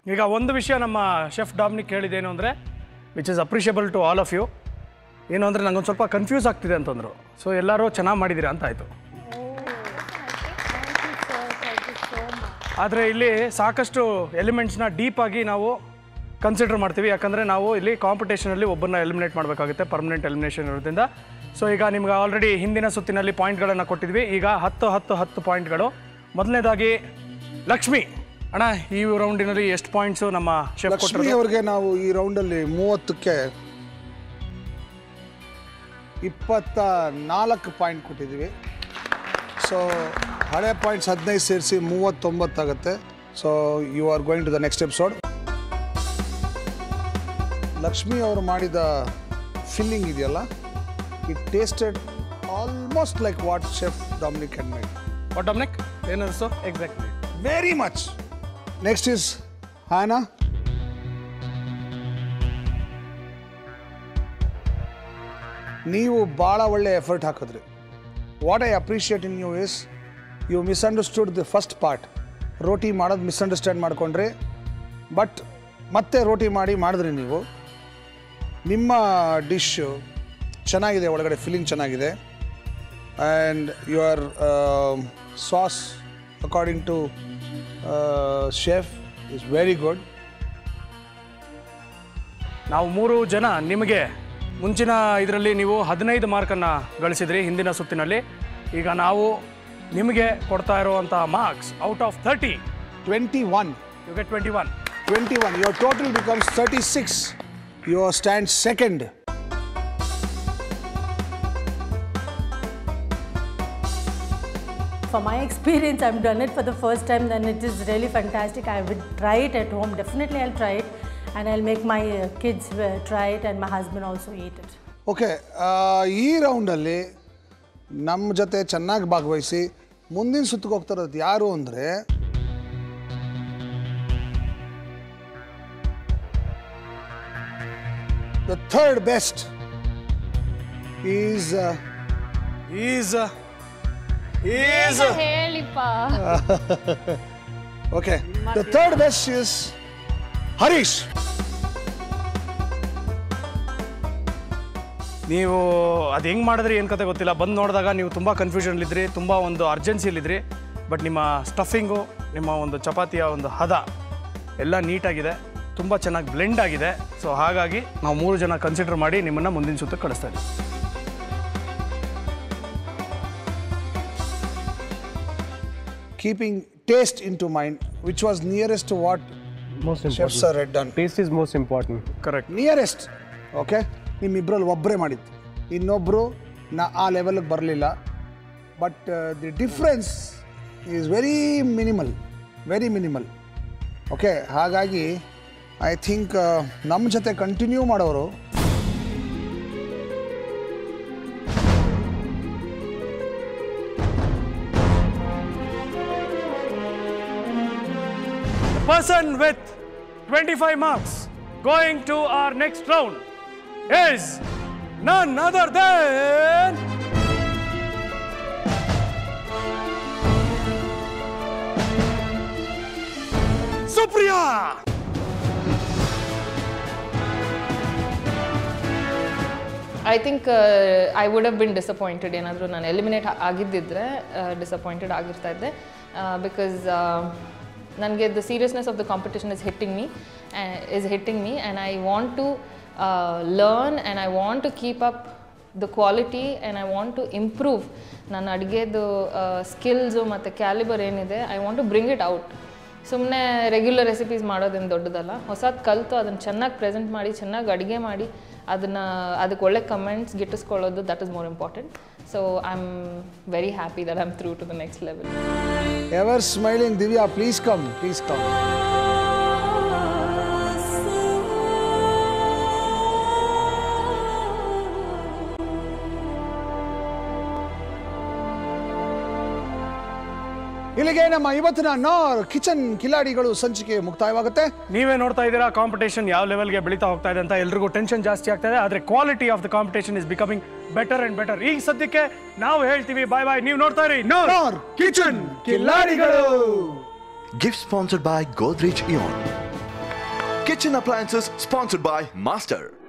ಈಗ ಒಂದು ವಿಷಯ ನಮ್ಮ ಶೆಫ್ ಡಾಮ್ನಿಕ್ ಹೇಳಿದ್ದೇನು ಅಂದರೆ which is appreciable to all of you ಏನು ಅಂದರೆ ನಂಗೊಂದು ಸ್ವಲ್ಪ ಕನ್ಫ್ಯೂಸ್ ಆಗ್ತಿದೆ ಅಂತಂದರು ಸೊ ಎಲ್ಲರೂ ಚೆನ್ನಾಗಿ ಮಾಡಿದ್ದೀರಾ ಅಂತ ಆಯಿತು ಆದರೆ ಇಲ್ಲಿ ಸಾಕಷ್ಟು ಎಲಿಮೆಂಟ್ಸ್ನ ಡೀಪಾಗಿ ನಾವು ಕನ್ಸಿಡರ್ ಮಾಡ್ತೀವಿ ಯಾಕಂದರೆ ನಾವು ಇಲ್ಲಿ ಕಾಂಪಿಟೇಷನಲ್ಲಿ ಒಬ್ಬರನ್ನ ಎಲಿಮಿನೇಟ್ ಮಾಡಬೇಕಾಗುತ್ತೆ ಪರ್ಮನೆಂಟ್ ಎಲಿಮಿನೇಷನ್ ಇರೋದ್ರಿಂದ ಸೊ ಈಗ ನಿಮ್ಗೆ ಆಲ್ರೆಡಿ ಹಿಂದಿನ ಸುತ್ತಿನಲ್ಲಿ ಪಾಯಿಂಟ್ಗಳನ್ನು ಕೊಟ್ಟಿದ್ವಿ ಈಗ ಹತ್ತು ಹತ್ತು ಹತ್ತು ಪಾಯಿಂಟ್ಗಳು ಮೊದಲನೇದಾಗಿ ಲಕ್ಷ್ಮಿ ಅಣ್ಣ ಈ ರೌಂಡಿನಲ್ಲಿ ಎಷ್ಟು ಪಾಯಿಂಟ್ಸು ನಮ್ಮ ಶೆಫ್ ಲಕ್ಷ್ಮಿ ಕೊಟ್ಟರು ಅವ್ರಿಗೆ ನಾವು ಈ ರೌಂಡಲ್ಲಿ ಮೂವತ್ತಕ್ಕೆ ಇಪ್ಪತ್ತ ನಾಲ್ಕು ಪಾಯಿಂಟ್ ಕೊಟ್ಟಿದ್ದೀವಿ ಸೊ ಹಳೆ ಪಾಯಿಂಟ್ಸ್ ಹದಿನೈದು ಸೇರಿಸಿ ಮೂವತ್ತೊಂಬತ್ತಾಗುತ್ತೆ so you are going to the next episode Lakshmi ಅವರು ಮಾಡಿದ ಫಿಲ್ಲಿಂಗ್ ಇದೆಯಲ್ಲ it tasted almost like what chef Dominic handmade what Dominic ಏನನ್ನಿಸ್ತು exactly very much next is Hana ನೀವು ಭಾಳ ಒಳ್ಳೆ ಎಫರ್ಟ್ ಹಾಕಿದ್ರಿ what I appreciate in you is you misunderstood the first part ರೋಟಿ ಮಾಡೋದು ಮಿಸ್ಅಂಡರ್ಸ್ಟ್ಯಾಂಡ್ ಮಾಡ್ಕೊಂಡ್ರಿ but ಮತ್ತೆ ರೋಟಿ ಮಾಡಿ ಮಾಡಿದ್ರಿ ನೀವು ನಿಮ್ಮ ಡಿಶ್ ಚೆನ್ನಾಗಿದೆ ಒಳಗಡೆ ಫಿಲ್ಲಿಂಗ್ ಚೆನ್ನಾಗಿದೆ and your sauce according to chef is very good ನಾವು ಮೂರು ಜನ ನಿಮಗೆ ಮುಂಚಿನ ಇದರಲ್ಲಿ ನೀವು ಹದಿನೈದು ಮಾರ್ಕನ್ನು ಗಳಿಸಿದ್ರಿ ಹಿಂದಿನ ಸುತ್ತಿನಲ್ಲಿ ಈಗ ನಾವು ನಿಮಗೆ ಕೊಡ್ತಾ ಇರುವಂಥ marks out of thirty twenty one you get twenty one twenty one your total becomes thirty six your stand second For my experience, I've done it for the first time, then it is really fantastic. I would try it at home. Definitely, I'll try it, and I'll make my uh, kids uh, try it, and my husband also eat it. Okay ಈ ರೌಂಡಲ್ಲಿ ನಮ್ಮ ಜೊತೆ ಚೆನ್ನಾಗಿ ಭಾಗವಹಿಸಿ ಮುಂದಿನ ಸುತ್ತಿಗೆ ಹೋಗ್ತಾ ಇರೋದು ಯಾರು ಅಂದರೆ the third best is is is ಹೇಳಿಪ್ಪ okay the third best is Harish ನೀವು ಅದು ಹೆಂಗೆ ಮಾಡಿದ್ರಿ ಏನು ಕತೆ ಗೊತ್ತಿಲ್ಲ ಬಂದು ನೋಡಿದಾಗ ನೀವು ತುಂಬ ಕನ್ಫ್ಯೂಷನ್ಲಿದ್ರಿ ತುಂಬ ಒಂದು ಅರ್ಜೆನ್ಸಿಲಿದ್ರಿ ಬಟ್ ನಿಮ್ಮ ಸ್ಟಫಿಂಗು ನಿಮ್ಮ ಒಂದು ಚಪಾತಿಯ ಒಂದು ಹದ ಎಲ್ಲ ನೀಟಾಗಿದೆ ತುಂಬ ಚೆನ್ನಾಗಿ ಬ್ಲೆಂಡ್ ಆಗಿದೆ ಸೊ ಹಾಗಾಗಿ ನಾವು ಮೂರು ಜನ ಕನ್ಸಿಡರ್ ಮಾಡಿ ನಿಮ್ಮನ್ನು ಮುಂದಿನ ಸುತ್ತ ಕಳಿಸ್ತಾ ಇದ್ದೀವಿ keeping taste into mind, which was nearest to what Most chefs important. sir had done. Taste is most important. Correct nearest okay ನಿಮ್ಮಿಬ್ಬರಲ್ಲಿ ಒಬ್ಬರೇ ಮಾಡಿದ್ದು ಇನ್ನೊಬ್ಬರು ನಾ ಆ ಲೆವೆಲ್ಗೆ ಬರಲಿಲ್ಲ but the difference is very minimal very minimal okay ಹಾಗಾಗಿ I think ನಮ್ಮ ಜೊತೆ ಕಂಟಿನ್ಯೂ ಮಾಡೋರು person with 25 marks going to our next round is none other than Supriya. I think I would have been disappointed ಏನಾದರೂ ನಾನು eliminate ಆಗಿದ್ದಿದ್ರೆ disappointed ಆಗಿರ್ತಾ ಇದ್ದೆ because ನನಗೆ the seriousness of the competition is hitting me is hitting me and I want to learn and I want to keep up the quality and I want to improve ನನ್ನ ಅಡುಗೆದು skills ಮತ್ತು calibre ಏನಿದೆ I want to bring it out ಸುಮ್ಮನೆ regular recipes ಮಾಡೋದೇನು ದೊಡ್ಡದಲ್ಲ ಹೊಸದು ಕಲಿತು ಅದನ್ನು ಚೆನ್ನಾಗಿ ಪ್ರೆಸೆಂಟ್ ಮಾಡಿ ಚೆನ್ನಾಗಿ ಅಡುಗೆ ಮಾಡಿ ಅದನ್ನು ಅದಕ್ಕೆ ಒಳ್ಳೆ ಕಮೆಂಟ್ಸ್ ಗಿಟ್ಟಿಸ್ಕೊಳ್ಳೋದು that is more important so I am very happy that I am through to the next level ever smiling Divya please come please come ಇಲ್ಲಿಗೆ ನಮ್ಮ ಇವತ್ತಿನ ನಾರ್ ಕಿಚನ್ ಕಿಲಾಡಿಗಳು ಸಂಚಿಕೆ ಮುಕ್ತಾಯವಾಗುತ್ತೆ ನೀವೇ ನೋಡ್ತಾ ಇದ್ದೀರಾ ಕಾಂಪಿಟೇಷನ್ ಯಾವ ಲೆವೆಲ್ಗೆ ಬೆಳೀತಾ ಹೋಗ್ತಾ ಇದೆ ಅಂತ ಎಲ್ರಿಗೂ ಟೆನ್ಷನ್ ಜಾಸ್ತಿ ಆಗ್ತಾ ಇದೆ ಆದರೆ quality of the competition is becoming better and better ಈಗ ಸದ್ಯಕ್ಕೆ ನಾವು ಹೇಳ್ತೀವಿ ಬಾಯ್ ಬಾಯ್ ನೀವು ನೋಡ್ತಾ ಇರಿ ನಾರ್ ಕಿಚನ್ ಕಿಲಾಡಿಗಳು Gift sponsored by Godrej Eon. Kitchen appliances sponsored by Master.